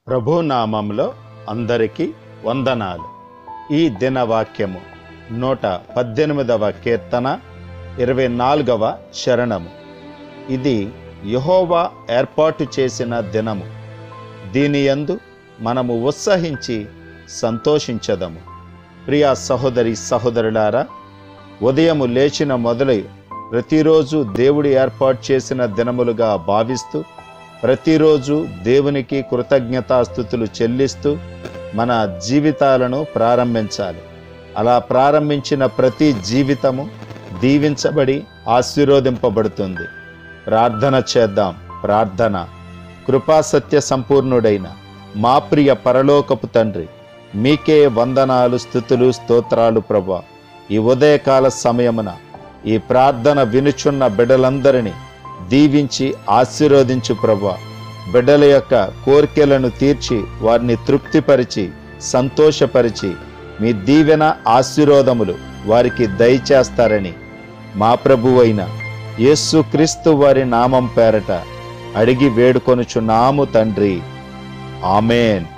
ప్రభు నామంలో అందరికీ వందనాలు ఈ దిన వాక్యము నూట పద్దెనిమిదవ కీర్తన ఇరవై నాలుగవ శరణము ఇది యహోవా ఏర్పాటు చేసిన దినము దీని యందు మనము ఉత్సహించి సంతోషించదము ప్రియా సహోదరి సహోదరులారా ఉదయము లేచిన మొదలై ప్రతిరోజు దేవుడు ఏర్పాటు చేసిన దినములుగా భావిస్తూ ప్రతిరోజు దేవునికి కృతజ్ఞతాస్థుతులు చెల్లిస్తూ మన జీవితాలను ప్రారంభించాలి అలా ప్రారంభించిన ప్రతి జీవితము దీవించబడి ఆశీర్వదింపబడుతుంది ప్రార్థన చేద్దాం ప్రార్థన కృపాసత్య సంపూర్ణుడైన మా ప్రియ పరలోకపు తండ్రి మీకే వందనాలు స్థుతులు స్తోత్రాలు ప్రభా ఈ ఉదయకాల సమయమున ఈ ప్రార్థన వినుచున్న బిడ్డలందరినీ దీవించి ఆశీర్వదించు ప్రభా బిడ్డల యొక్క కోరికలను తీర్చి వారిని తృప్తిపరిచి సంతోషపరిచి మీ దీవెన ఆశీర్వాదములు వారికి దయచేస్తారని మా ప్రభువైన యేసు క్రీస్తు వారి నామం పేరట అడిగి వేడుకొనుచున్నాము తండ్రి ఆమెన్